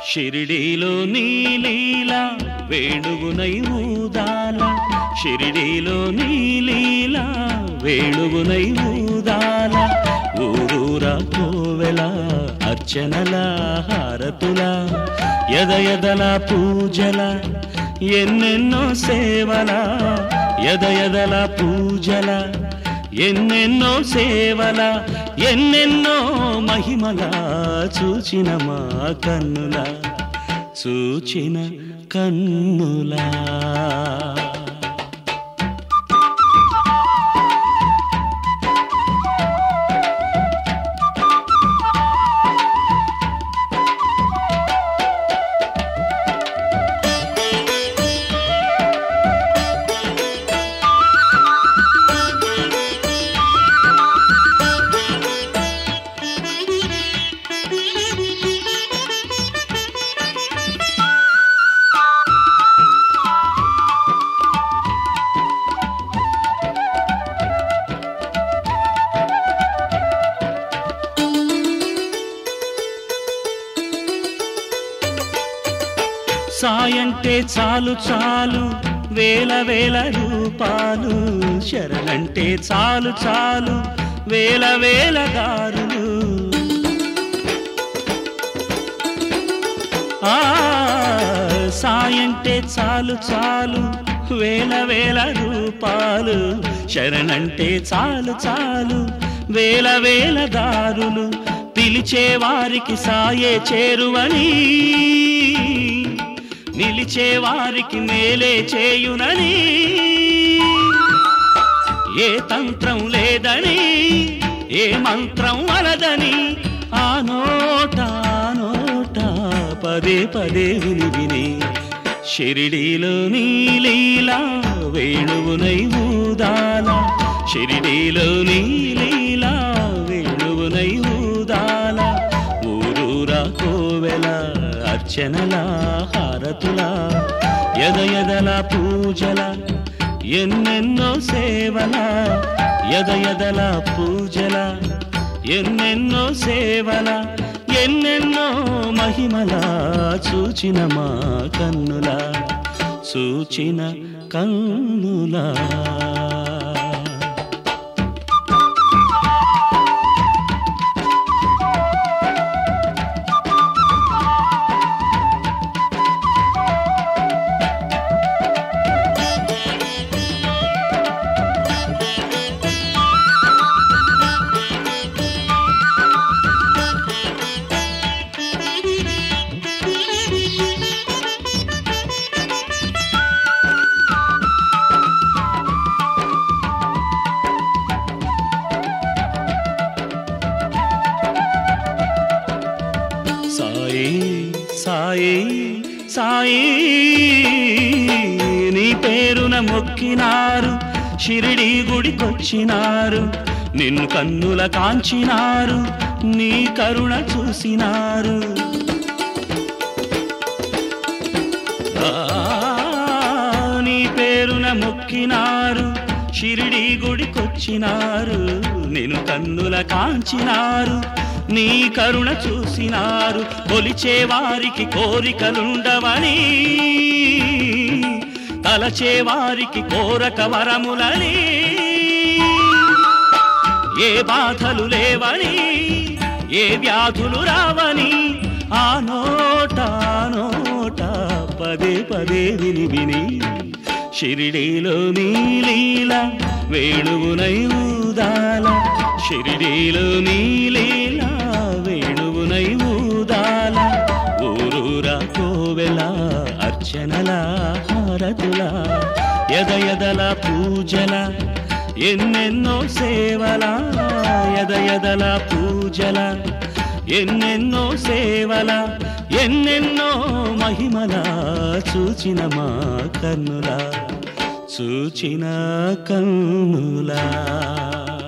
షిరిడీలో నీలీల వేణువునై ఊదాల షిరిడీలో నీలీల వేణువునై ఊదాల ఊరూరా కోవెల అర్చనల హారతుల ఎద ఎదల పూజల ఎన్నెన్నో సేవల ఎద ఎదల పూజల ఎన్నెన్నో సేవల ఎన్నెన్నో మహిమల చూచిన మా కన్నుల చూచిన కన్నులా సాయంటే చాలు చాలు వేల వేల రూపాలు శరణంటే చాలు చాలు వేల వేల దారులు ఆ సాయంటే చాలు చాలు వేల వేల రూపాలు శరణంటే చాలు చాలు వేల వేల దారులు పిలిచే వారికి సాయే చేరువని నిలిచే వారికి మేలే చేయునని ఏ తంత్రం లేదని ఏ మంత్రం అలదని ఆ నోట ఆ నోట పదే పదే విని విని షిరిడీలో నీలీలా వేణువునై ఊదాల షిరిడీలో నీలీలా వేణువునై ఊదాల ఊరూరా కోవెల అర్చనల హారతుల ఎద ఎదల పూజల ఎన్నెన్నో సేవల ఎద ఎదల పూజల ఎన్నెన్నో సేవల ఎన్నెన్నో మహిమల చూచిన మా కన్నుల చూచిన కన్నులా సాయి సాయి సాయి నీ పేరున మొక్కినారు షిరిడి గుడికొచ్చినారు నిన్ను కన్నుల కాంచినారు నీ కరుణ చూసినారు ఆ, నీ పేరున మొక్కినారు షిరిడి గుడికొచ్చినారు నేను కన్నుల కాంచినారు నీ కరుణ చూసినారు కొలిచే వారికి కోరికలుండవని తలచే వారికి కోరక వరములని ఏ బాధలు లేవని ఏ వ్యాధులు రావని ఆ నోట ఆ నోట పదే పదే విని విని షిరిడీలో నీలీల వేణువునై ఊదాల షిరిడీలో నీలీల వేణువునై ఊదాల ఊరూరా కోవెల అర్చనల హారతుల ఎద ఎదల పూజల ఎన్నెన్నో సేవల ఎద ఎదల పూజల ఎన్నెన్నో సేవల ఎన్నెన్నో మహిమల చూచిన మా కన్నుల చూచిన కన్నులా